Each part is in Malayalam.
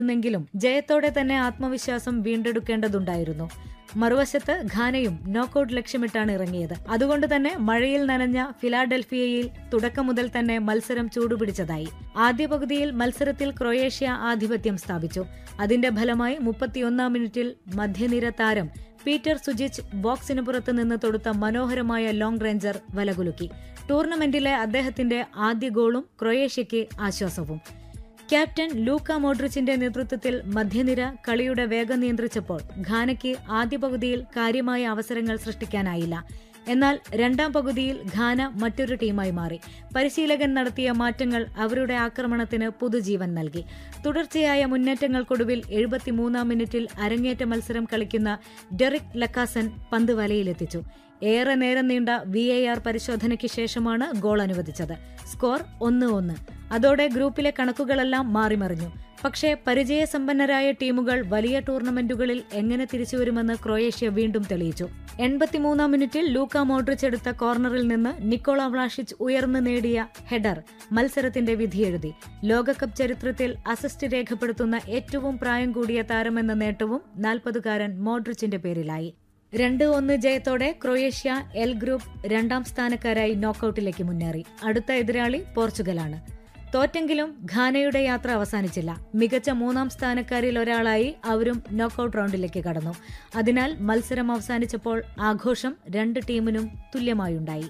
െങ്കിലും ജയത്തോടെ തന്നെ ആത്മവിശ്വാസം വീണ്ടെടുക്കേണ്ടതുണ്ടായിരുന്നു മറുവശത്ത് ഘാനയും നോക്കൌട്ട് ലക്ഷ്യമിട്ടാണ് ഇറങ്ങിയത് അതുകൊണ്ട് തന്നെ മഴയിൽ നനഞ്ഞ ഫിലാഡൽഫിയയിൽ തുടക്കം മുതൽ തന്നെ മത്സരം ചൂടുപിടിച്ചതായി ആദ്യ പകുതിയിൽ മത്സരത്തിൽ ക്രൊയേഷ്യ ആധിപത്യം സ്ഥാപിച്ചു അതിന്റെ ഫലമായി മുപ്പത്തിയൊന്നാം മിനിറ്റിൽ മധ്യനിര താരം പീറ്റർ സുജിച്ച് ബോക്സിന് പുറത്ത് നിന്ന് തൊടുത്ത മനോഹരമായ ലോങ് റേഞ്ചർ വലകുലുക്കി ടൂർണമെന്റിലെ അദ്ദേഹത്തിന്റെ ആദ്യ ഗോളും ക്രൊയേഷ്യയ്ക്ക് ആശ്വാസവും ക്യാപ്റ്റൻ ലൂക്ക മോഡ്രിച്ചിന്റെ നേതൃത്വത്തിൽ മധ്യനിര കളിയുടെ വേഗം നിയന്ത്രിച്ചപ്പോൾ ഘാനയ്ക്ക് ആദ്യ പകുതിയിൽ കാര്യമായ അവസരങ്ങൾ സൃഷ്ടിക്കാനായില്ല എന്നാൽ രണ്ടാം പകുതിയിൽ ഘാന മറ്റൊരു ടീമായി മാറി പരിശീലകൻ നടത്തിയ മാറ്റങ്ങൾ അവരുടെ ആക്രമണത്തിന് പുതുജീവൻ നൽകി തുടർച്ചയായ മുന്നേറ്റങ്ങൾക്കൊടുവിൽ എഴുപത്തിമൂന്നാം മിനിറ്റിൽ അരങ്ങേറ്റ മത്സരം കളിക്കുന്ന ഡെറിക് ലക്കാസൻ പന്ത് വലയിലെത്തിച്ചു ഏറെ നേരം നീണ്ട വി എ ആർ പരിശോധനയ്ക്ക് ശേഷമാണ് ഗോൾ അനുവദിച്ചത് സ്കോർ ഒന്ന് ഒന്ന് അതോടെ ഗ്രൂപ്പിലെ കണക്കുകളെല്ലാം മാറിമറിഞ്ഞു പക്ഷേ പരിചയസമ്പന്നരായ ടീമുകൾ വലിയ ടൂർണമെന്റുകളിൽ എങ്ങനെ തിരിച്ചുവരുമെന്ന് ക്രൊയേഷ്യ വീണ്ടും തെളിയിച്ചു എൺപത്തിമൂന്നാം മിനിറ്റിൽ ലൂക്ക മോഡ്രിച്ച് എടുത്ത കോർണറിൽ നിന്ന് നിക്കോള വ്ളാഷിച്ച് ഉയർന്നു നേടിയ ഹെഡർ മത്സരത്തിന്റെ വിധിയെഴുതി ലോകകപ്പ് ചരിത്രത്തിൽ അസിസ്റ്റ് രേഖപ്പെടുത്തുന്ന ഏറ്റവും പ്രായം കൂടിയ താരമെന്ന നേട്ടവും നാൽപ്പതുകാരൻ മോഡ്രിച്ചിന്റെ പേരിലായി രണ്ട് ഒന്ന് ജയത്തോടെ ക്രൊയേഷ്യ എൽ ഗ്രൂപ്പ് രണ്ടാം സ്ഥാനക്കാരായി നോക്കൌട്ടിലേക്ക് മുന്നേറി അടുത്ത എതിരാളി പോർച്ചുഗലാണ് തോറ്റെങ്കിലും ഘാനയുടെ യാത്ര അവസാനിച്ചില്ല മികച്ച മൂന്നാം സ്ഥാനക്കാരിൽ ഒരാളായി അവരും നോക്കൌട്ട് റൗണ്ടിലേക്ക് കടന്നു അതിനാൽ മത്സരം അവസാനിച്ചപ്പോൾ ആഘോഷം രണ്ട് ടീമിനും തുല്യമായുണ്ടായി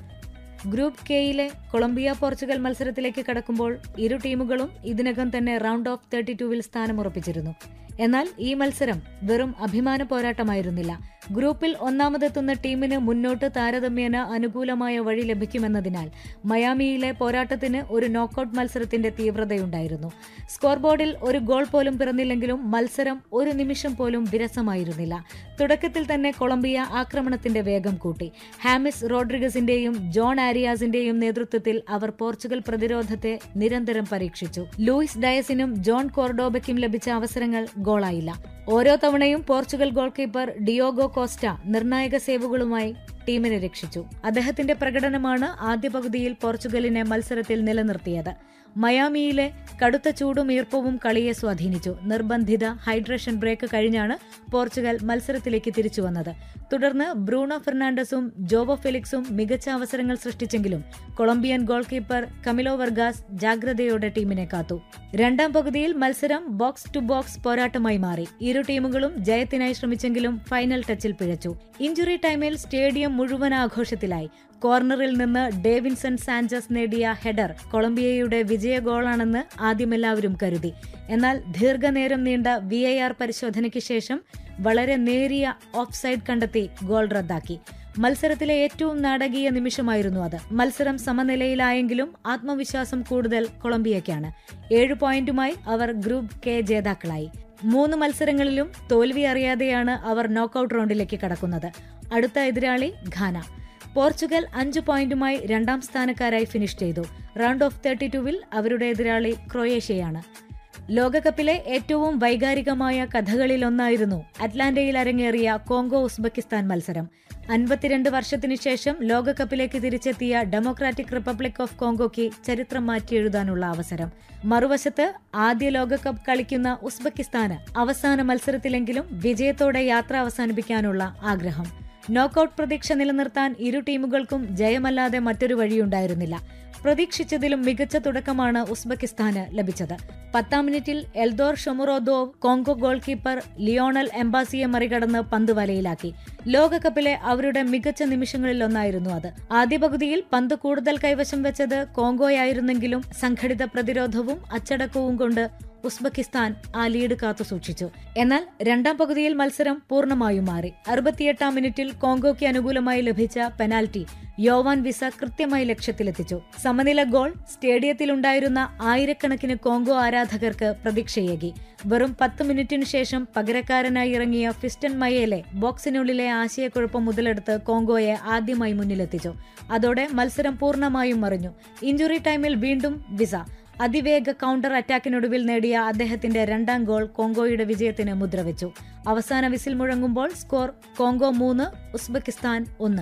ഗ്രൂപ്പ് കെയിലെ കൊളംബിയ പോർച്ചുഗൽ മത്സരത്തിലേക്ക് കടക്കുമ്പോൾ ഇരു ടീമുകളും ഇതിനകം തന്നെ റൗണ്ട് ഓഫ് തേർട്ടി ടൂവിൽ സ്ഥാനമുറപ്പിച്ചിരുന്നു എന്നാൽ ഈ മത്സരം വെറും അഭിമാന പോരാട്ടമായിരുന്നില്ല ഗ്രൂപ്പിൽ ഒന്നാമതെത്തുന്ന ടീമിന് മുന്നോട്ട് താരതമ്യേന അനുകൂലമായ വഴി ലഭിക്കുമെന്നതിനാൽ മയാമിയിലെ പോരാട്ടത്തിന് ഒരു നോക്കൌട്ട് മത്സരത്തിന്റെ തീവ്രതയുണ്ടായിരുന്നു സ്കോർ ബോർഡിൽ ഒരു ഗോൾ പോലും പിറന്നില്ലെങ്കിലും മത്സരം ഒരു നിമിഷം പോലും വിരസമായിരുന്നില്ല തുടക്കത്തിൽ തന്നെ കൊളംബിയ ആക്രമണത്തിന്റെ വേഗം കൂട്ടി ഹാമിസ് റോഡ്രിഗസിന്റെയും ജോൺ ആരിയാസിന്റെയും നേതൃത്വത്തിൽ അവർ പോർച്ചുഗൽ പ്രതിരോധത്തെ നിരന്തരം പരീക്ഷിച്ചു ലൂയിസ് ഡയസിനും ജോൺ കോർഡോബയ്ക്കും ലഭിച്ച അവസരങ്ങൾ ഗോളായില്ല ഓരോ തവണയും Portugal goalkeeper Diogo Costa നിർണായക സേവുകളുമായി ടീമിനെ രക്ഷിച്ചു അദ്ദേഹത്തിന്റെ പ്രകടനമാണ് ആദ്യ പകുതിയിൽ പോർച്ചുഗലിനെ മത്സരത്തിൽ നിലനിർത്തിയത് മയാമിയിലെ കടുത്ത ചൂടും ഈർപ്പവും കളിയെ സ്വാധീനിച്ചു നിർബന്ധിത ഹൈഡ്രേഷൻ ബ്രേക്ക് കഴിഞ്ഞാണ് പോർച്ചുഗൽ മത്സരത്തിലേക്ക് തിരിച്ചു വന്നത് തുടർന്ന് ബ്രൂണോ ഫെർണാണ്ടസും ജോവോ ഫെലിക്സും മികച്ച അവസരങ്ങൾ സൃഷ്ടിച്ചെങ്കിലും Colombian goalkeeper Camilo Vargas ജാഗ്രതയോടെ ടീമിനെ കാത്തു രണ്ടാം പകുതിയിൽ മത്സരം ബോക്സ് ടു ബോക്സ് പോരാട്ടമായി മാറി ഇരു ടീമുകളും ജയത്തിനായി ശ്രമിച്ചെങ്കിലും ഫൈനൽ ടച്ചിൽ പിഴച്ചു ഇഞ്ചുറി ടൈമിൽ സ്റ്റേഡിയം മുഴുവൻ ആഘോഷത്തിലായി കോർണറിൽ നിന്ന് ഡേവിൻസൺ സാഞ്ചസ് നേടിയ ഹെഡർ കൊളംബിയയുടെ വിജയ ഗോളാണെന്ന് ആദ്യമെല്ലാവരും കരുതി എന്നാൽ ദീർഘനേരം നീണ്ട വി ഐ ആർ പരിശോധനയ്ക്ക് ശേഷം വളരെ നേരിയ ഓഫ് സൈഡ് കണ്ടെത്തി ഗോൾ റദ്ദാക്കി മത്സരത്തിലെ ഏറ്റവും നാടകീയ നിമിഷമായിരുന്നു അത് മത്സരം സമനിലയിലായെങ്കിലും ആത്മവിശ്വാസം കൂടുതൽ കൊളംബിയയ്ക്കാണ് ഏഴ് പോയിന്റുമായി അവർ ഗ്രൂപ്പ് കെ ജേതാക്കളായി മൂന്ന് മത്സരങ്ങളിലും തോൽവി അറിയാതെയാണ് അവർ നോക്കൌട്ട് റൗണ്ടിലേക്ക് കടക്കുന്നത് അടുത്ത എതിരാളി ഘാന പോർച്ചുഗൽ അഞ്ച് പോയിന്റുമായി രണ്ടാം സ്ഥാനക്കാരായി ഫിനിഷ് ചെയ്തു റൗണ്ട് ഓഫ് തേർട്ടി ടൂവിൽ അവരുടെ എതിരാളി ക്രൊയേഷ്യയാണ് ലോകകപ്പിലെ ഏറ്റവും വൈകാരികമായ കഥകളിലൊന്നായിരുന്നു അറ്റ്ലാന്റയിൽ അരങ്ങേറിയ കോങ്കോ ഉസ്ബെക്കിസ്ഥാൻ മത്സരം അൻപത്തിരണ്ട് വർഷത്തിനു ശേഷം ലോകകപ്പിലേക്ക് തിരിച്ചെത്തിയ ഡെമോക്രാറ്റിക് റിപ്പബ്ലിക് ഓഫ് കോങ്കോയ്ക്ക് ചരിത്രം മാറ്റിയെഴുതാനുള്ള അവസരം മറുവശത്ത് ആദ്യ ലോകകപ്പ് കളിക്കുന്ന ഉസ്ബെക്കിസ്ഥാന് അവസാന മത്സരത്തിലെങ്കിലും വിജയത്തോടെ യാത്ര അവസാനിപ്പിക്കാനുള്ള ആഗ്രഹം നോക്കൌട്ട് പ്രതീക്ഷ നിലനിർത്താൻ ഇരു ടീമുകൾക്കും ജയമല്ലാതെ മറ്റൊരു വഴിയുണ്ടായിരുന്നില്ല പ്രതീക്ഷിച്ചതിലും മികച്ച തുടക്കമാണ് ഉസ്ബെക്കിസ്ഥാന് ലഭിച്ചത് പത്താം മിനിറ്റിൽ Eldor Shomurodov Congo goalkeeper Lionel എംബാസിയെ മറികടന്ന് പന്ത് വലയിലാക്കി ലോകകപ്പിലെ അവരുടെ മികച്ച നിമിഷങ്ങളിലൊന്നായിരുന്നു അത് ആദ്യ പകുതിയിൽ പന്ത് കൂടുതൽ കൈവശം വെച്ചത് കോങ്കോയായിരുന്നെങ്കിലും സംഘടിത പ്രതിരോധവും അച്ചടക്കവും കൊണ്ട് ഉസ്ബെക്കിസ്ഥാൻ ആ ലീഡ് കാത്തുസൂക്ഷിച്ചു എന്നാൽ രണ്ടാം പകുതിയിൽ മത്സരം പൂർണ്ണമായും മാറി അറുപത്തിയെട്ടാം മിനിറ്റിൽ കോങ്കോയ്ക്ക് അനുകൂലമായി ലഭിച്ച പെനാൽറ്റി യോവാൻ വിസ കൃത്യമായി ലക്ഷ്യത്തിലെത്തിച്ചു സമനില ഗോൾ സ്റ്റേഡിയത്തിലുണ്ടായിരുന്ന ആയിരക്കണക്കിന് കോങ്കോ ആരാധകർക്ക് പ്രതീക്ഷയേകി വെറും പത്ത് മിനിറ്റിനു ശേഷം പകരക്കാരനായി ഇറങ്ങിയ ഫിസ്റ്റൻ മയേലെ ബോക്സിനുള്ളിലെ ആശയക്കുഴപ്പം മുതലെടുത്ത് കോങ്കോയെ ആദ്യമായി മുന്നിലെത്തിച്ചു അതോടെ മത്സരം പൂർണ്ണമായും മറിഞ്ഞു ഇഞ്ചുറി ടൈമിൽ വീണ്ടും വിസ അതിവേഗ കൗണ്ടർ അറ്റാക്കിനൊടുവിൽ നേടിയ അദ്ദേഹത്തിന്റെ രണ്ടാം ഗോൾ കോങ്കോയുടെ വിജയത്തിന് മുദ്രവെച്ചു അവസാന വിസിൽ മുഴങ്ങുമ്പോൾ സ്കോർ കോങ്കോ മൂന്ന് ഉസ്ബെക്കിസ്ഥാൻ ഒന്ന്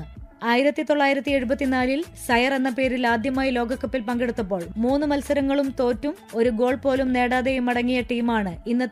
ആയിരത്തി തൊള്ളായിരത്തി എഴുപത്തിനാലിൽ സയർ എന്ന പേരിൽ ആദ്യമായി ലോകകപ്പിൽ പങ്കെടുത്തപ്പോൾ മൂന്ന് മത്സരങ്ങളും തോറ്റും ഒരു ഗോൾ പോലും നേടാതെയും മടങ്ങിയ ടീമാണ് ഇന്നത്തെ